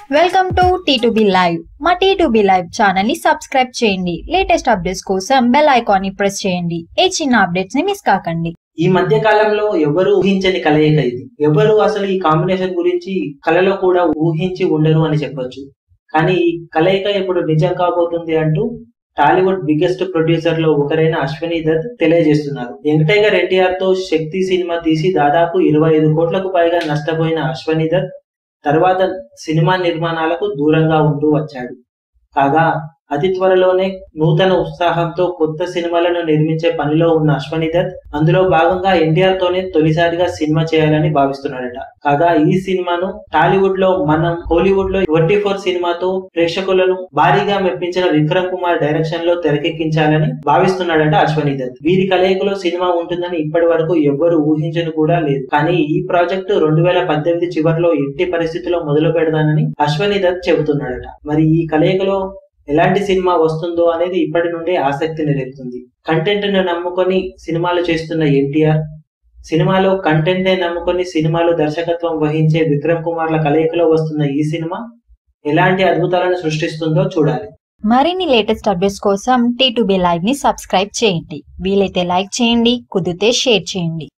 welcome to T live మా T live channel ని subscribe చేయండి లేటెస్ట్ అప్డేట్స్ కోసం బెల్ ఐకాన్ ని ప్రెస్ చేయండి ఏ చిన్న అప్డేట్స్ ని మిస్ కాకండి ఈ మధ్య కాలంలో ఎవరు ఊహించని కలయిక ఇది ఎవరు అసలు ఈ కాంబినేషన్ గురించి కలలో కూడా ఊహించి ఉండరు అని చెప్పొచ్చు కానీ ఈ కలయిక ఇప్పుడు నిజం కాబోతుంది అంటూ టాలీవుడ్ బిగ్గెస్ట్ ప్రొడ్యూసర్ లో ఒకరైన అశ్వనీ దత్ తెలియజేస్తున్నారు వెంకటయ్య ఎన్టీఆర్ తో శక్తి సినిమా తీసి దాదాపు ఇరవై ఐదు కోట్లకు పైగా నష్టపోయిన అశ్వనీ దత్ తర్వాత సినిమా నిర్మాణాలకు దూరంగా ఉంటూ వచ్చాడు కాగా అతి త్వరలోనే నూతన ఉత్సాహంతో కొత్త సినిమాలను నిర్మించే పనిలో ఉన్న అశ్వనీ దత్ అందులో భాగంగా ఎన్టీఆర్ తోనే తొలిసారిగా సినిమా చేయాలని భావిస్తున్నాడట కాగా ఈ సినిమాను టాలీవుడ్ లో మనం హాలీవుడ్ లో ట్వంటీ ఫోర్ సినిమాతో ప్రేక్షకులను భారీగా మెప్పించిన విక్రమ్ కుమార్ డైరెక్షన్ లో తెరకెక్కించాలని భావిస్తున్నాడట అశ్వనీ దత్ వీరి కలయికలో సినిమా ఉంటుందని ఇప్పటి వరకు ఎవ్వరు ఊహించను కూడా లేదు కానీ ఈ ప్రాజెక్టు రెండు వేల పద్దెనిమిది చివరిలో ఎట్టి పరిస్థితుల్లో మొదలు పెడదానని అశ్వనీ దత్ చెబుతున్నాడట మరి ఈ కలయికలో ఎలాంటి సినిమా వస్తుందో అనేది ఇప్పటి నుండే ఆసక్తిని రేపుతుంది కంటెంట్ ను నమ్ముకొని సినిమాలు చేస్తున్న ఎన్టీఆర్ సినిమాలో కంటెంట్ నే నమ్ముకొని సినిమాలు దర్శకత్వం వహించే విక్రమ్ కుమార్ల కలయికలో వస్తున్న ఈ సినిమా ఎలాంటి అద్భుతాలను సృష్టిస్తుందో చూడాలి మరిన్ని లేటెస్ట్ అప్డేట్స్ కోసం టీ లైవ్ ని సబ్స్క్రైబ్ చేయండి వీలైతే లైక్ చేయండి కుదిరితే షేర్ చేయండి